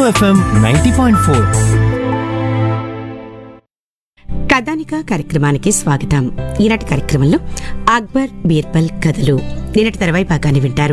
FM ninety point four కథానిక కార్యక్రమానికి స్వాగతం ఈనాటి కార్యక్రమంలో అక్బర్ బీర్బల్ కథలు నిన్నటి తర్వాయి భాగాన్ని వింటారు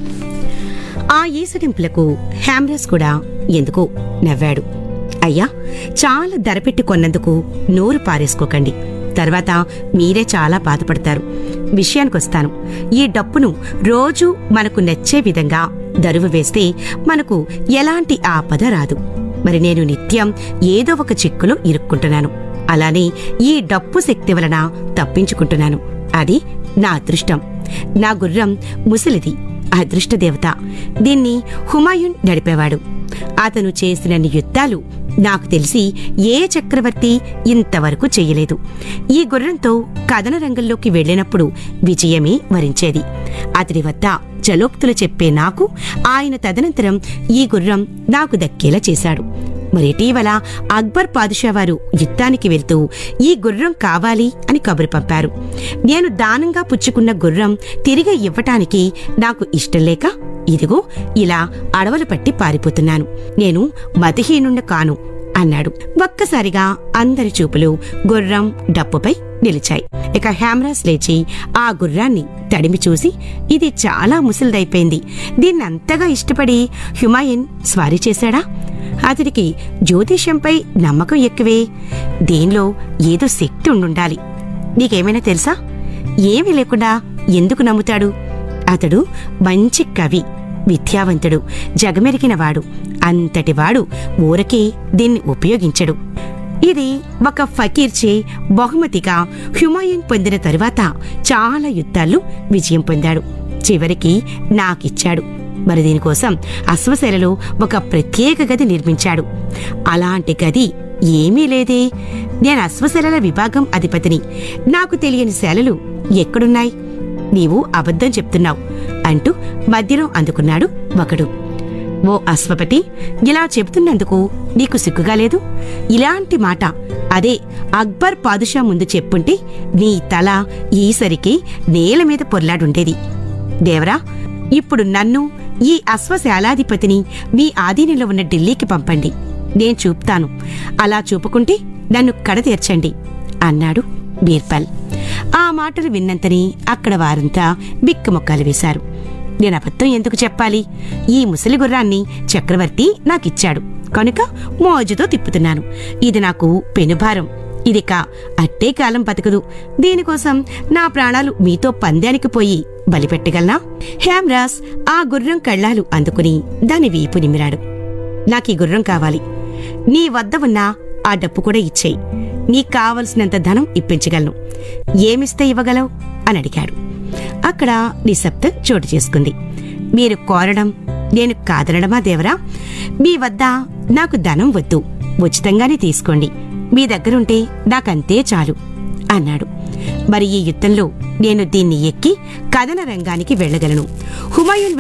ఆ ఈసడింపులకు హ్యామ్రస్ కూడా ఎందుకో నవ్వాడు అయ్యా చాలా ధర పెట్టి కొన్నందుకు నోరు పారేసుకోకండి తర్వాత మీరే చాలా బాధపడతారు విషయానికొస్తాను ఈ డప్పును రోజు మనకు నచ్చే విధంగా దరువు వేస్తే మనకు ఎలాంటి ఆపద రాదు మరి నేను నిత్యం ఏదో ఒక చిక్కులో ఇరుక్కుంటున్నాను అలానే ఈ డప్పు శక్తి వలన తప్పించుకుంటున్నాను అది నా అదృష్టం నా గుర్రం ముసలిది అదృష్ట దేవత దీన్ని హుమాయూన్ నడిపేవాడు అతను చేసినన్ని యుద్ధాలు నాకు తెలిసి ఏ చక్రవర్తి ఇంతవరకు చెయ్యలేదు ఈ గుర్రంతో కథన రంగంలోకి వెళ్ళినప్పుడు విజయమే వరించేది అతడి వద్ద చలోక్తులు చెప్పే నాకు ఆయన తదనంతరం ఈ గుర్రం నాకు దక్కేలా చేశాడు మరి ఇటీవల అక్బర్ పాదుషా వారు యుద్ధానికి వెళ్తూ ఈ గుర్రం కావాలి అని కబురు పంపారు నేను దానంగా పుచ్చుకున్న గుర్రం తిరిగి ఇవ్వటానికి నాకు ఇష్టం లేక ఇదిగో ఇలా అడవులు పట్టి పారిపోతున్నాను నేను మతిహీనుండ కాను అన్నాడు ఒక్కసారిగా అందరి చూపులు గుర్రం డప్పుపై నిలిచాయి ఇక హ్యామ్రాస్ లేచి ఆ గుర్రాన్ని తడిమి చూసి ఇది చాలా ముసలిదైపోయింది దీన్ని అంతగా ఇష్టపడి హుమాయూన్ స్వారీ చేశాడా అతడికి జ్యోతిష్యంపై నమ్మకం ఎక్కువే దీనిలో ఏదో శక్తి ఉండుండాలి నీకేమైనా తెలుసా ఏమీ లేకుండా ఎందుకు నమ్ముతాడు అతడు మంచి కవి విద్యావంతుడు జగమెరిగినవాడు అంతటివాడు ఊరకే దీన్ని ఉపయోగించడు ఇది ఒక ఫకీర్చే బహుమతిగా హుమాయూన్ పొందిన తరువాత చాలా యుద్ధాల్లో విజయం పొందాడు చివరికి నాకిచ్చాడు మరి దీనికోసం అశ్వశైలలో ఒక ప్రత్యేక గది నిర్మించాడు అలాంటి గది ఏమీ లేదే నేను అశ్వశైలల విభాగం అధిపతిని నాకు తెలియని శాలలు ఎక్కడున్నాయి నీవు అబద్ధం చెప్తున్నావు అంటూ మధ్యలో అందుకున్నాడు ఒకడు ఓ అశ్వపతి ఇలా చెబుతున్నందుకు నీకు సిగ్గుగా లేదు ఇలాంటి మాట అదే అక్బర్ పాదుషా ముందు చెప్పుంటే నీ తల ఈసరికి నేల మీద పొర్లాడుండేది దేవరా ఇప్పుడు నన్ను ఈ అశ్వశాలాధిపతిని మీ ఆధీనంలో ఉన్న ఢిల్లీకి పంపండి నేను చూపుతాను అలా చూపుకుంటే నన్ను కడతీర్చండి అన్నాడు బీర్బల్ ఆ మాటలు విన్నంతని అక్కడ వారంతా బిక్కుమొక్కలు వేశారు నేను అబద్ధం ఎందుకు చెప్పాలి ఈ ముసలి గుర్రాన్ని చక్రవర్తి నాకిచ్చాడు కనుక మోజుతో తిప్పుతున్నాను ఇది నాకు పెనుభారం ఇదిక అట్టే కాలం బతకదు దీనికోసం నా ప్రాణాలు మీతో పందానికి పోయి బలిపెట్టగలనా హ్యామ్రాస్ ఆ గుర్రం కళ్ళాలు అందుకుని దాని వీపు నిమిరాడు నాకీ గుర్రం కావాలి నీ వద్ద ఉన్న ఆ డప్పు కూడా ఇచ్చేయి నీకు కావలసినంత ధనం ఇప్పించగలను ఏమిస్తే ఇవ్వగలవు అని అడిగాడు అక్కడ నిశ్శబ్దం చోటు చేసుకుంది మీరు కోరడం నేను కాదనడమా దేవరా మీ వద్ద నాకు ధనం వద్దు ఉచితంగానే తీసుకోండి మీ దగ్గరుంటే నాకంతే చాలు అన్నాడు మరి ఈ యుద్ధంలో నేను దీన్ని ఎక్కి కథన రంగానికి వెళ్ళగలను హుమాయూన్